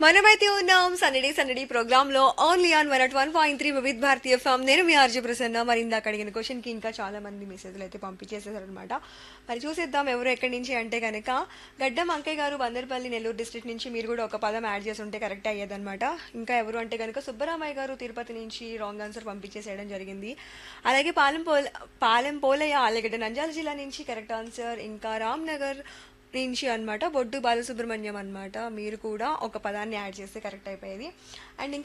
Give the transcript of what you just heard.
మనమైతే ఉన్నాం సండడే సండడే ప్రోగ్రామ్ లో only on one at one point three Vividh Bharati FM నేను మీ ఆర్జీ ప్రసన్న మరి ఇందాక అడిగిన క్వశ్చన్ కి ఇంకా చాలా మంది మెసేజ్లు అయితే పంపించేసేసారు అనమాట మరి చూసేద్దాం ఎవరు ఎక్కడి నుంచి అంటే కనుక గడ్డం అంకయ్య గారు బందర్పల్లి నెల్లూరు డిస్ట్రిక్ట్ నుంచి మీరు కూడా ఒక పదం యాడ్ చేసి ఉంటే కరెక్ట్ అయ్యేదన్నమాట ఇంకా ఎవరు అంటే కనుక సుబ్బరామయ్య గారు తిరుపతి నుంచి రాంగ్ ఆన్సర్ పంపించేసేయడం జరిగింది అలాగే పాలెం పోల పాలెం పోలయ్య ఆలగడ్డ నంద్యాల జిల్లా నుంచి కరెక్ట్ ఆన్సర్ ఇంకా రామ్ నగర్ నుంచి అన్నమాట బొడ్డు బాలసుబ్రహ్మణ్యం అన్నమాట మీరు కూడా ఒక పదాన్ని యాడ్ చేస్తే కరెక్ట్ అయిపోయేది అండ్ ఇంకా